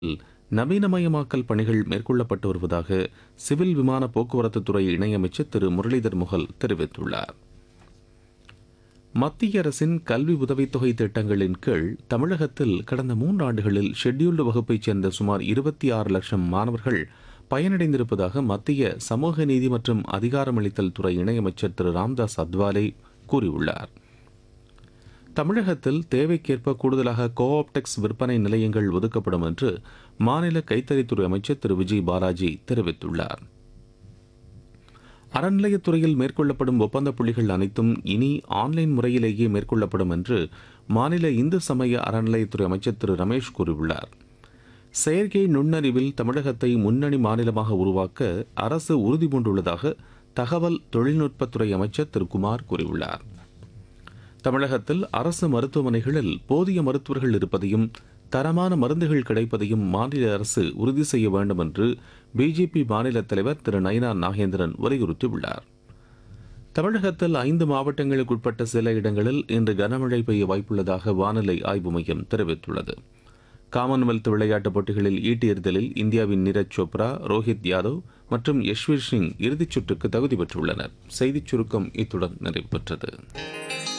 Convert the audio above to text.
நவீனமயமாக்கல் பணிகள் மேற்கொள்ளப்பட்டு வருவதாக சிவில் விமான போக்குவரத்து துறை இணையமைச்சர் திரு முரளிதர் முகல் தெரிவித்துள்ளார் மத்திய அரசின் கல்வி உதவித்தொகை திட்டங்களின் கீழ் தமிழகத்தில் கடந்த மூன்றாண்டுகளில் ஷெட்யூல்டு வகுப்பைச் சேர்ந்த சுமார் இருபத்தி ஆறு லட்சம் மாணவர்கள் பயனடைந்திருப்பதாக மத்திய சமூக நீதி மற்றும் அதிகாரமளித்தல் துறை இணையமைச்சர் திரு ராம்தாஸ் அத்வாலே கூறியுள்ளார் தமிழகத்தில் தேவைக்கேற்ப கூடுதலாக கோஆப்டெக்ஸ் விற்பனை நிலையங்கள் ஒதுக்கப்படும் என்று மாநில கைத்தறித்துறை அமைச்சர் திரு விஜய் பாலாஜி தெரிவித்துள்ளார் அறநிலையத்துறையில் மேற்கொள்ளப்படும் ஒப்பந்த புள்ளிகள் அனைத்தும் இனி ஆன்லைன் முறையிலேயே மேற்கொள்ளப்படும் என்று மாநில இந்து சமய அறநிலையத்துறை அமைச்சர் திரு ரமேஷ் கூறியுள்ளார் செயற்கை நுண்ணறிவில் தமிழகத்தை முன்னணி மாநிலமாக உருவாக்க அரசு உறுதிபூண்டுள்ளதாக தகவல் தொழில்நுட்பத்துறை அமைச்சர் திரு குமார் கூறியுள்ளார் தமிழகத்தில் அரசு மருத்துவமனைகளில் போதிய மருத்துவர்கள் இருப்பதையும் தரமான மருந்துகள் கிடைப்பதையும் மாநில அரசு உறுதி செய்ய வேண்டும் என்று பிஜேபி மாநில தலைவர் திரு நயினா நாகேந்திரன் வலியுறுத்தியுள்ளார் தமிழகத்தில் ஐந்து மாவட்டங்களுக்கு உட்பட்ட சில இடங்களில் இன்று கனமழை பெய்ய வாய்ப்புள்ளதாக வானிலை ஆய்வு மையம் தெரிவித்துள்ளது காமன்வெல்த் விளையாட்டுப் போட்டிகளில் ஈட்டி எறிதலில் இந்தியாவின் நீரஜ் சோப்ரா ரோஹித் யாதவ் மற்றும் யஷ்வீர் சிங் இறுதிச் சுற்றுக்கு தகுதி பெற்றுள்ளனர் செய்திச் சுருக்கம் இத்துடன் நிறைவு பெற்றது